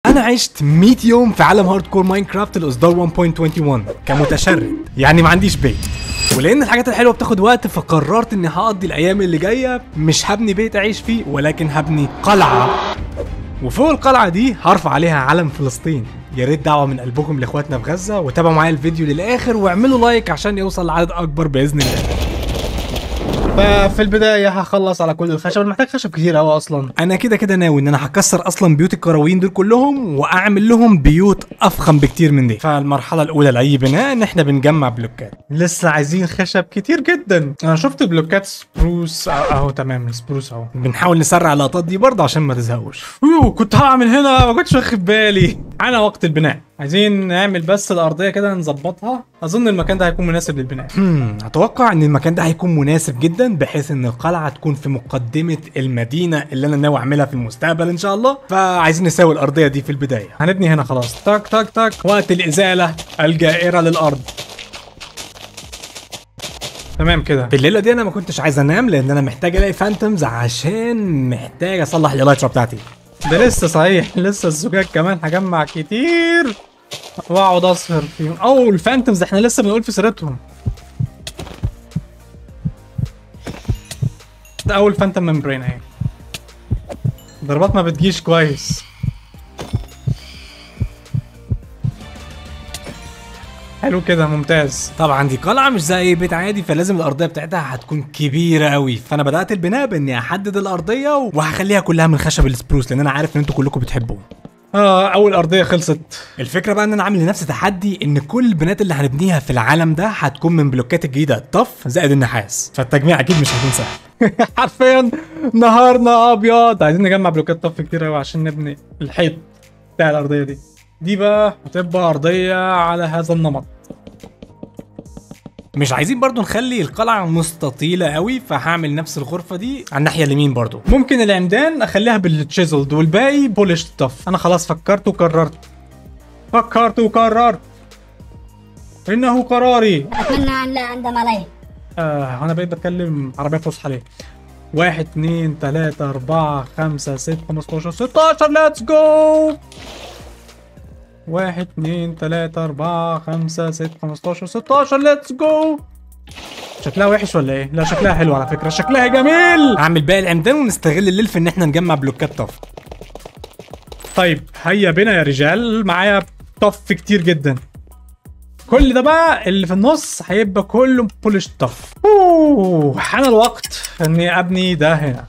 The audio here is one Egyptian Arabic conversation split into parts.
انا عشت 100 يوم في عالم هارد كور ماينكرافت الاصدار 1.21 كمتشرد يعني ما عنديش بيت ولان الحاجات الحلوه بتاخد وقت فقررت اني هقضي الايام اللي جايه مش هبني بيت اعيش فيه ولكن هبني قلعه وفوق القلعه دي هرفع عليها علم فلسطين يا ريت دعوه من قلبكم لاخواتنا في غزه وتابعوا معايا الفيديو للاخر واعملوا لايك عشان يوصل لعدد اكبر باذن الله ففي البدايه هخلص على كل الخشب أنا محتاج خشب كتير قوي اصلا انا كده كده ناوي ان انا هكسر اصلا بيوت الكرويين دول كلهم واعمل لهم بيوت افخم بكتير من دي فالمرحله الاولى لاي بناء ان احنا بنجمع بلوكات لسه عايزين خشب كتير جدا انا شفت بلوكات سبروس أه- اهو تمام السبروس اهو بنحاول نسرع اللقطات دي برضه عشان ما تزهقوش يو كنت هعمل هنا ما كنتش واخد بالي انا وقت البناء عايزين نعمل بس الارضيه كده نظبطها اظن المكان ده هيكون مناسب للبناء هم اتوقع ان المكان ده هيكون مناسب جدا بحيث ان القلعه تكون في مقدمه المدينه اللي انا ناوي اعملها في المستقبل ان شاء الله فعايزين نساوي الارضيه دي في البدايه هنبني هنا خلاص تك تك تك وقت الازاله الجائره للارض تمام كده في الليله دي انا ما كنتش عايز انام لان انا محتاج الاقي فانتومز عشان محتاج اصلح اللايترا بتاعتي ده لسه صحيح لسه الزجاج كمان هجمع كتير واقعد اسهر فيهم او الفانتومز احنا لسه بنقول في سيرتهم ده اول فانتوم ممبرين اهي ضربات ما بتجيش كويس حلو كده ممتاز طبعا دي قلعه مش زي اي بيت عادي فلازم الارضيه بتاعتها هتكون كبيره قوي فانا بدات البناء باني احدد الارضيه وهخليها كلها من خشب السبروس لان انا عارف ان انتوا كلكم بتحبوه اه اول ارضيه خلصت الفكره بقى ان انا عامل لنفسي تحدي ان كل البنات اللي هنبنيها في العالم ده هتكون من بلوكات الجديده الطف زائد النحاس فالتجميع اكيد مش هيكون سهل حرفيا نهارنا ابيض عايزين نجمع بلوكات طف كتير قوي عشان نبني الحيط بتاع الارضيه دي دي بقى هتبقى ارضيه على هذا النمط مش عايزين برضو نخلي القلعه مستطيله قوي فهعمل نفس الغرفه دي على الناحيه اليمين برضو ممكن العمدان اخليها بالتشيزلد والباقي بولش طف انا خلاص فكرت وقررت فكرت وقررت انه قراري أتمنى أن لا أندم عليه آه انا بقيت بتكلم عربيه فصحى ليه واحد اتنين تلاتة أربعة خمسة ستة خمستاشر ستاشر ليتس جو واحد اتنين تلاتة أربعة خمسة ستة خمستاشر ستاشر ليتس جو شكلها وحش ولا ايه؟ لا شكلها حلو على فكرة شكلها جميل هعمل باقي العمدان ونستغل الليل في ان احنا نجمع بلوكات طف طيب هيا بنا يا رجال معايا طف كتير جدا كل ده بقى اللي في النص هيبقى كله بولش طف اوه حان الوقت اني ابني ده هنا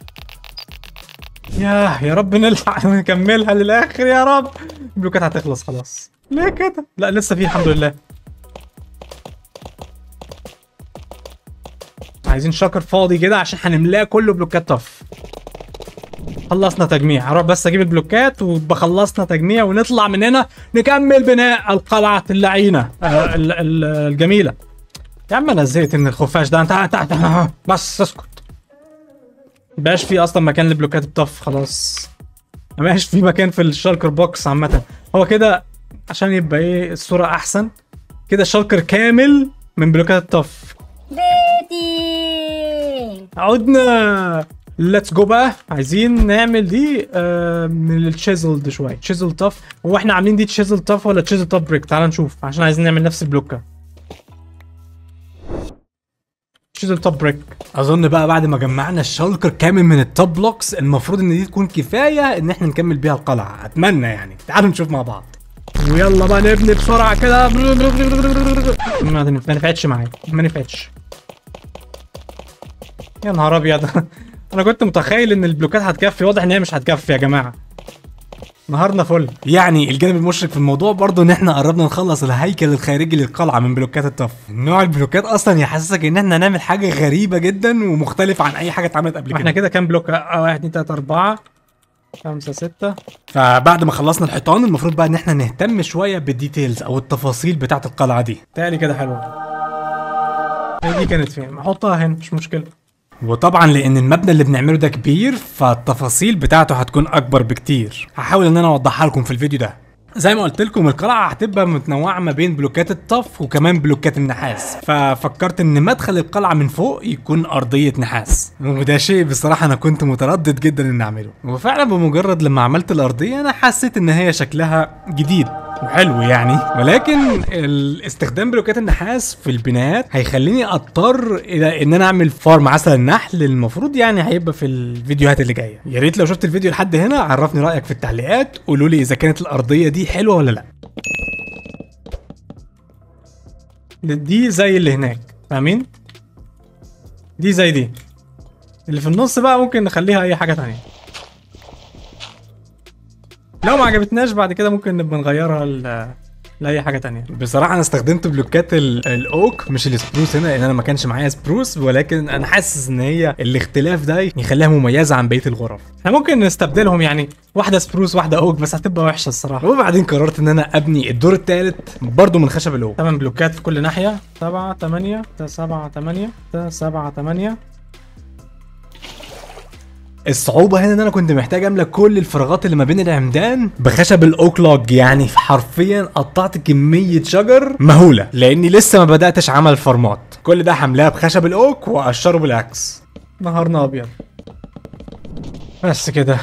يا يا رب نلحق نكملها للاخر يا رب البلوكات هتخلص خلاص ليه كده لا لسه في الحمد لله عايزين شاكر فاضي كده عشان هنملاه كله بلوكات طف خلصنا تجميع هروح بس اجيب البلوكات وبخلصنا تجميع ونطلع من هنا نكمل بناء القلعة اللعينة آه ال- ال- الجميلة يا عم انا زهقت من الخفاش ده انت انت انت- بس اسكت مبقاش في اصلا مكان لبلوكات الطف خلاص مبقاش في مكان في الشالكر بوكس عامة هو كده عشان يبقى ايه الصورة احسن كده الشالكر كامل من بلوكات الطف بيتي عدنا ليتس جو بقى عايزين نعمل دي آه من التشيزلد شويه تشيزل تاف هو احنا عاملين دي تشيزل تاف ولا تشيزل تاف بريك تعال نشوف عشان عايزين نعمل نفس البلوكه تشيزل تاف بريك اظن بقى بعد ما جمعنا الشالكر كامل من التوب بلوكس المفروض ان دي تكون كفايه ان احنا نكمل بيها القلعه اتمنى يعني تعالوا نشوف مع بعض ويلا بقى نبني بسرعه كده ما ما نفعتش معايا ما نفعتش يا نهار ابيض انا كنت متخيل ان البلوكات هتكفي واضح ان هي مش هتكفي يا جماعه نهارنا فل يعني الجانب المشرق في الموضوع برضه ان احنا قربنا نخلص الهيكل الخارجي للقلعه من بلوكات الطف نوع البلوكات اصلا يحسسك ان احنا نعمل حاجه غريبه جدا ومختلفه عن اي حاجه اتعملت قبل احنا كده كده كام بلوك اه واحد اتنين تلاته اربعه خمسه سته فبعد ما خلصنا الحيطان المفروض بقى ان احنا نهتم شويه بالديتيلز او التفاصيل بتاعه القلعه دي تالي كده حلوه هي دي كانت فين نحطها هنا مش مشكله وطبعا لان المبنى اللي بنعمله ده كبير فالتفاصيل بتاعته هتكون اكبر بكتير هحاول ان انا اوضحها لكم في الفيديو ده زي ما قلت لكم القلعه هتبقى متنوعه ما بين بلوكات الطف وكمان بلوكات النحاس ففكرت ان مدخل القلعه من فوق يكون ارضيه نحاس وده شيء بصراحه انا كنت متردد جدا ان اعمله وفعلا بمجرد لما عملت الارضيه انا حسيت ان هي شكلها جديد وحلو يعني ولكن الاستخدام بلوكات النحاس في البنايات هيخليني اضطر الى ان انا اعمل فارم عسل النحل المفروض يعني هيبقى في الفيديوهات اللي جايه يا ريت لو شفت الفيديو لحد هنا عرفني رايك في التعليقات قولوا لي اذا كانت الارضيه دي حلوه ولا لا دي زي اللي هناك فاهمين دي زي دي اللي في النص بقى ممكن نخليها اي حاجه تانية لو ما عجبتناش بعد كده ممكن نبقى نغيرها ل... لاي حاجه تانية بصراحه انا استخدمت بلوكات ال- الاوك مش السبروس هنا لان انا ما كانش معايا سبروس ولكن انا حاسس ان هي الاختلاف ده يخليها مميزه عن بقيه الغرف احنا ممكن نستبدلهم يعني واحده سبروس واحده اوك بس هتبقى وحشه الصراحه وبعدين قررت ان انا ابني الدور الثالث برضه من خشب الاوك ثمان بلوكات في كل ناحيه سبعة تمانية تا سبعة تمانية تا سبعة تمانية الصعوبة هنا ان انا كنت محتاج املى كل الفراغات اللي ما بين العمدان بخشب الاوك لوج يعني حرفيا قطعت كمية شجر مهولة لاني لسه ما بدأتش عمل فارمات كل ده حملاه بخشب الاوك واقشره بالاكس نهارنا ابيض بس كده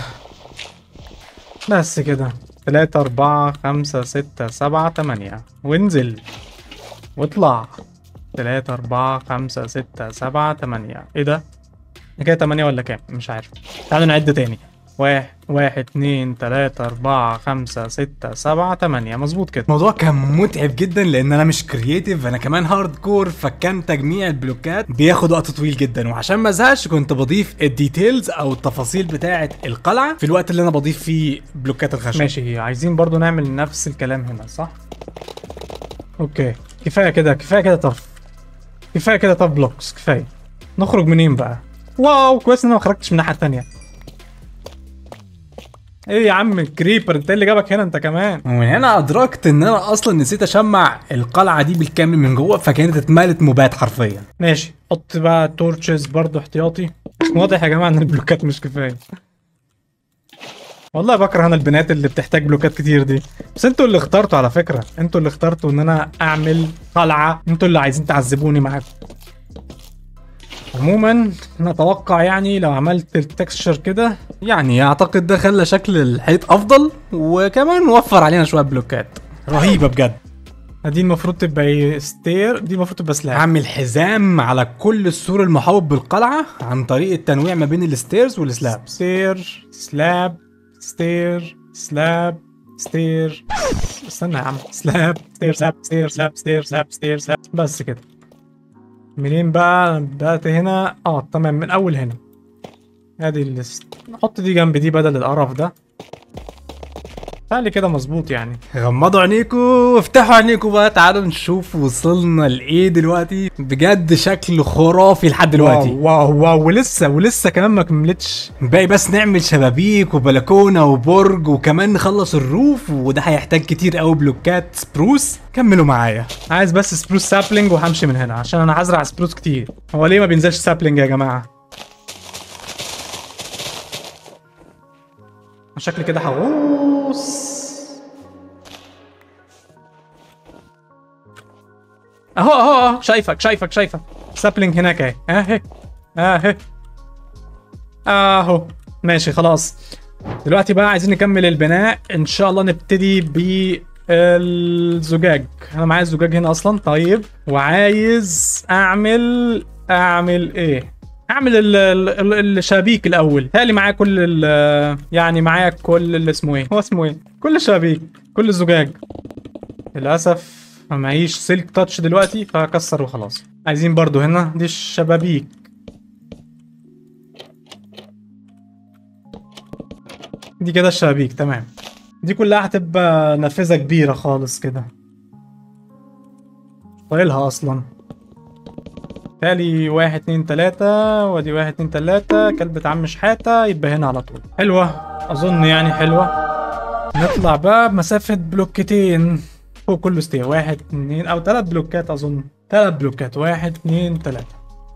بس كده تلاتة أربعة خمسة ستة سبعة تمانية وانزل واطلع تلاتة أربعة خمسة ستة سبعة تمانية ايه ده؟ ده كده تمانية ولا كام؟ مش عارف تعالوا نعد تاني واحد واحد اتنين تلاتة أربعة خمسة ستة سبعة تمانية مظبوط كده الموضوع كان متعب جدا لان انا مش كرييتيف انا كمان هارد كور فكان تجميع البلوكات بياخد وقت طويل جدا وعشان ما ازهقش كنت بضيف الديتيلز او التفاصيل بتاعه القلعه في الوقت اللي انا بضيف فيه بلوكات الخشب ماشي عايزين برضو نعمل نفس الكلام هنا صح؟ اوكي كفايه كده كفايه كده طف كفايه كده طف بلوكس كفايه نخرج منين بقى؟ واو كويس ان انا ما خرجتش من الناحيه التانيه ايه يا عم الكريبر انت إيه اللي جابك هنا انت كمان ومن هنا ادركت ان انا اصلا نسيت اشمع القلعه دي بالكامل من جوه فكانت اتملت مبات حرفيا ماشي حط بقى تورتشز برضو احتياطي واضح يا جماعه ان البلوكات مش كفايه والله بكره انا البنات اللي بتحتاج بلوكات كتير دي بس انتوا اللي اخترتوا على فكره انتوا اللي اخترتوا ان انا اعمل قلعه انتوا اللي عايزين تعذبوني معاكم عموما نتوقع يعني لو عملت التكستشر كده يعني اعتقد ده خلى شكل الحيط افضل وكمان وفر علينا شويه بلوكات رهيبه بجد دي المفروض تبقى ايه ستير دي المفروض تبقى سلاب هعمل حزام على كل السور المحاوط بالقلعه عن طريق التنويع ما بين الستيرز والسلاب ستير سلاب ستير سلاب ستير استنى يا عم سلاب ستير سلاب ستير سلاب ستير سلاب ستير سلاب بس كده منين بقى أنا بدأت هنا اه تمام من اول هنا ادي الليست نحط دي جنب دي بدل القرف ده تعالي كده مظبوط يعني غمضوا عينيكوا وافتحوا عينيكوا بقى تعالوا نشوف وصلنا لايه دلوقتي بجد شكل خرافي لحد دلوقتي واو واو, واو ولسه ولسه كمان ما كملتش باقي بس نعمل شبابيك وبلكونه وبرج وكمان نخلص الروف وده هيحتاج كتير قوي بلوكات سبروس كملوا معايا عايز بس سبروس سابلينج وهمشي من هنا عشان انا هزرع سبروس كتير هو ليه ما بينزلش سابلينج يا جماعه شكلي كده هغوص اهو اهو اهو شايفك شايفك شايفك سابلينج هناك اهي اهي اهي اهو ماشي خلاص دلوقتي بقى عايزين نكمل البناء ان شاء الله نبتدي بالزجاج انا معايا الزجاج هنا اصلا طيب وعايز اعمل اعمل ايه اعمل ال- ال- ال- الشبابيك الاول تالي معايا كل ال- يعني معايا كل اللي اسمه ايه هو اسمه ايه كل الشبابيك كل الزجاج للاسف ما معيش سلك تاتش دلوقتي فهكسر وخلاص عايزين برضو هنا دي الشبابيك دي كده الشبابيك تمام دي كلها هتبقى نافذة كبيرة خالص كده طايلها اصلا تالي واحد اتنين تلاتة وادي واحد اتنين تلاتة كلبة عم شحاتة يبقى هنا على طول حلوة اظن يعني حلوة نطلع بقى بمسافة بلوكتين فوق كل ستير واحد اتنين او تلات بلوكات اظن تلات بلوكات واحد اتنين تلاتة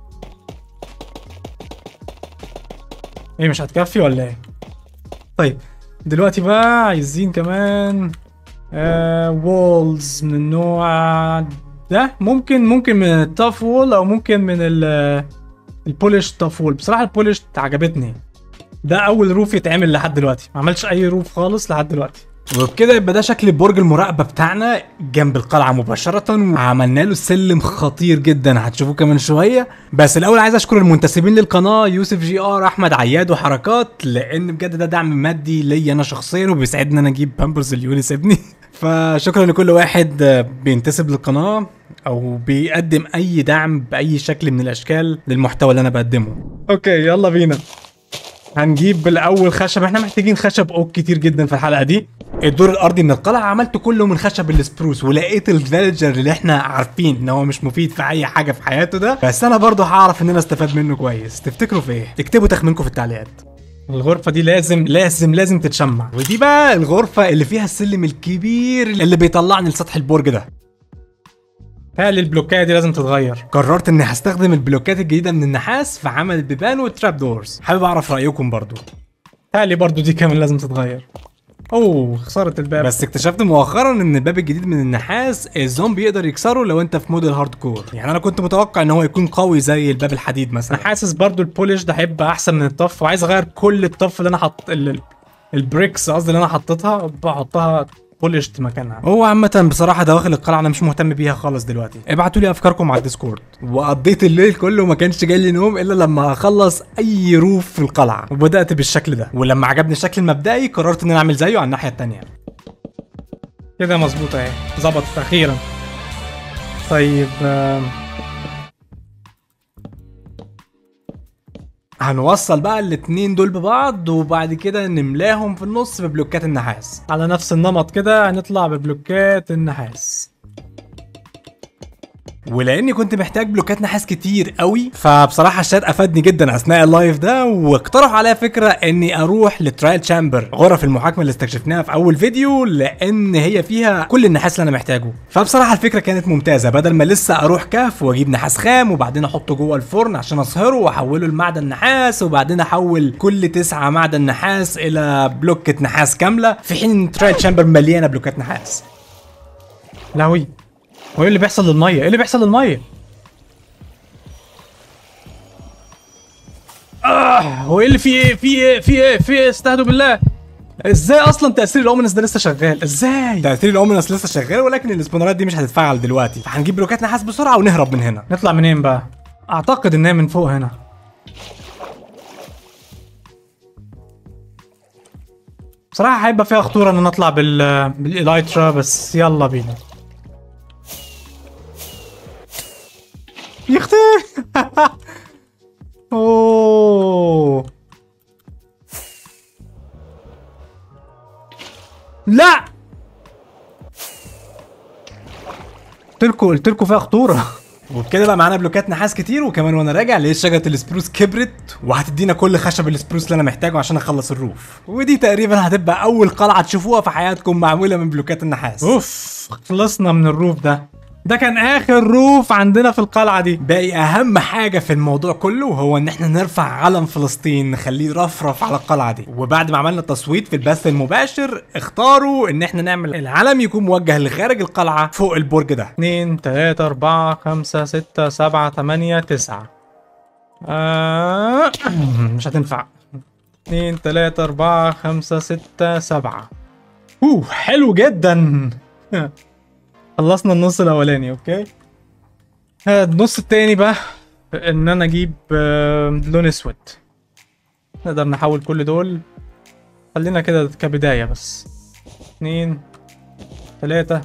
ايه مش هتكفي ولا ايه؟ طيب دلوقتي بقى عايزين كمان وولز من النوع ده ممكن ممكن من التاف وول او ممكن من ال البولش تاف وول بصراحه البولش عجبتني ده اول روف يتعمل لحد دلوقتي ما عملتش اي روف خالص لحد دلوقتي وبكده يبقى ده شكل برج المراقبة بتاعنا جنب القلعة مباشرة وعملنا له سلم خطير جدا هتشوفوه كمان شوية بس الأول عايز أشكر المنتسبين للقناة يوسف جي آر أحمد عياد وحركات لأن بجد ده دعم مادي ليا أنا شخصيا وبيساعدني إن أنا أجيب بامبرز ليونس ابني فشكرا لكل واحد بينتسب للقناة أو بيقدم أي دعم بأي شكل من الأشكال للمحتوى اللي أنا بقدمه اوكي يلا بينا هنجيب الاول خشب احنا محتاجين خشب اوك كتير جدا في الحلقه دي الدور الارضي من القلعه عملته كله من خشب السبروس ولقيت الفيلجر اللي احنا عارفين ان هو مش مفيد في اي حاجه في حياته ده بس انا برضه هعرف ان انا استفاد منه كويس تفتكروا في ايه اكتبوا تخمينكم في التعليقات الغرفه دي لازم لازم لازم تتشمع ودي بقى الغرفه اللي فيها السلم الكبير اللي بيطلعني لسطح البرج ده هل البلوكايه دي لازم تتغير قررت اني هستخدم البلوكات الجديده من النحاس في عمل البيبان والتراب دورز حابب اعرف رايكم برضو هالي برضو دي كمان لازم تتغير اوه خساره الباب بس اكتشفت مؤخرا ان الباب الجديد من النحاس الزومبي يقدر يكسره لو انت في مود الهارد كور يعني انا كنت متوقع ان هو يكون قوي زي الباب الحديد مثلا انا حاسس برضو البولش ده هيبقى احسن من الطف وعايز اغير كل الطف اللي انا حط ال- البريكس قصدي اللي انا حطيتها بحطها بولشت مكانها هو عامة بصراحة دواخل القلعة أنا مش مهتم بيها خالص دلوقتي، ابعتوا لي أفكاركم على الديسكورد، وقضيت الليل كله ما كانش جاي لي نوم إلا لما أخلص أي روف في القلعة، وبدأت بالشكل ده، ولما عجبني الشكل المبدئي قررت إن أنا أعمل زيه على الناحية التانية. كده مظبوط اهي ظبطت اخيرا طيب آم، هنوصل بقى الاتنين دول ببعض وبعد كده نملاهم في النص ببلوكات النحاس. على نفس النمط كده هنطلع ببلوكات النحاس ولاني كنت محتاج بلوكات نحاس كتير قوي فبصراحه الشات افادني جدا اثناء اللايف ده واقترح عليا فكره اني اروح لترايل تشامبر غرف المحاكمه اللي استكشفناها في اول فيديو لان هي فيها كل النحاس اللي انا محتاجه فبصراحه الفكره كانت ممتازه بدل ما لسه اروح كهف واجيب نحاس خام وبعدين احطه جوه الفرن عشان اصهره واحوله لمعدن نحاس وبعدين احول كل تسعة معدن نحاس الى بلوكه نحاس كامله في حين ان ترايل تشامبر مليانه بلوكات نحاس لهوي هو ايه اللي بيحصل للميه ايه اللي بيحصل للميه آه هو ايه اللي في ايه في ايه في ايه في ايه استهدوا بالله ازاي اصلا تاثير الاومنس ده لسه شغال ازاي تأثير الأومنس لسه شغال ولكن الاسبونرات دي مش هتتفعل دلوقتي فهنجيب بلوكات نحاس بسرعة ونهرب من هنا نطلع منين بقى اعتقد ان هي من فوق هنا بصراحة هيبقى فيها خطورة ان انا اطلع بال بالالايترا بس يلا بينا يختي اوه لا قلت لكم قلت لكم فيها خطورة وبكده بقى معانا بلوكات نحاس كتير وكمان وانا راجع لقيت شجره السبروس كبرت وهتدينا كل خشب السبروس اللي انا محتاجه عشان اخلص الروف ودي تقريبا هتبقى اول قلعه تشوفوها في حياتكم معموله من بلوكات النحاس اوف خلصنا من الروف ده ده كان اخر روف عندنا في القلعة دي باقي اهم حاجه في الموضوع كله هو ان احنا نرفع علم فلسطين نخليه رفرف على القلعه دي وبعد ما عملنا تصويت في البث المباشر اختاروا ان احنا نعمل العلم يكون موجه لخارج القلعه فوق البرج ده 2 3 4 5 6 7 8 9 آه مش هتنفع 2 3 4 5 6 7 اوه حلو جدا خلصنا النص الاولاني اوكي آه، النص التاني بقى ان انا اجيب آه، لون اسود نقدر نحول كل دول خلينا كده كبداية بس اتنين تلاتة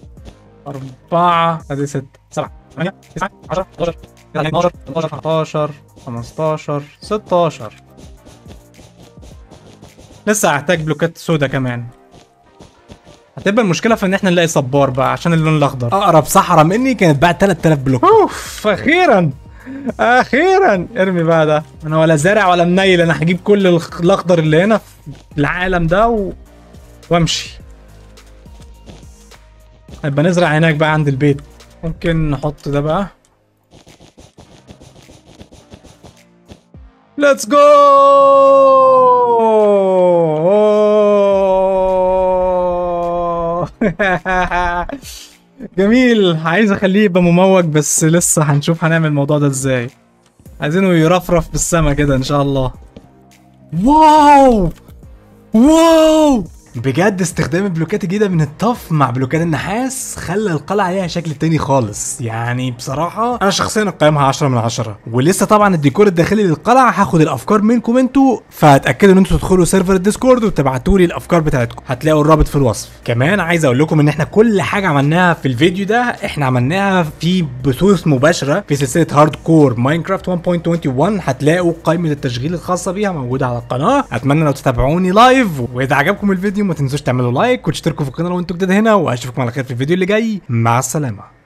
أربعة أدي ستة سبعة ثمانية تسعة عشرة 11 12 13 14 15 16 لسه هحتاج بلوكات سودا كمان هتبقى المشكلة في إن إحنا نلاقي صبار بقى عشان اللون الأخضر اقرب صحراء مني كانت بعد 3000 بلوك اوف اخيرا اخيرا ارمي بقى ده انا ولا زارع ولا منيل انا هجيب كل الخ- الاخضر اللي هنا في العالم ده و... وامشي هيبقى نزرع هناك بقى عند البيت ممكن نحط ده بقى ليتس جو واو جميل عايز اخليه يبقى مموج بس لسه هنشوف هنعمل الموضوع ده ازاي عايزينه يرفرف بالسما كده ان شاء الله واو واو بجد استخدام البلوكات الجديده من الطف مع بلوكات النحاس خلى القلعه ليها شكل تاني خالص يعني بصراحه انا شخصيا اقيمها 10 من 10 ولسه طبعا الديكور الداخلي للقلعه هاخد الافكار منكم انتوا فاتاكدوا ان انتوا تدخلوا سيرفر الديسكورد وتبعتوا لي الافكار بتاعتكم هتلاقوا الرابط في الوصف كمان عايز اقول لكم ان احنا كل حاجه عملناها في الفيديو ده احنا عملناها في بثوث مباشره في سلسله هارد كور ماينكرافت 1.21 هتلاقوا قائمه التشغيل الخاصه بيها موجوده على القناه اتمنى لو تتابعوني لايف واذا عجبكم الفيديو ما تنسوش تعملوا لايك وتشتركوا في القناه لو انتوا جداد هنا واشوفكم على خير في الفيديو اللي جاي مع السلامه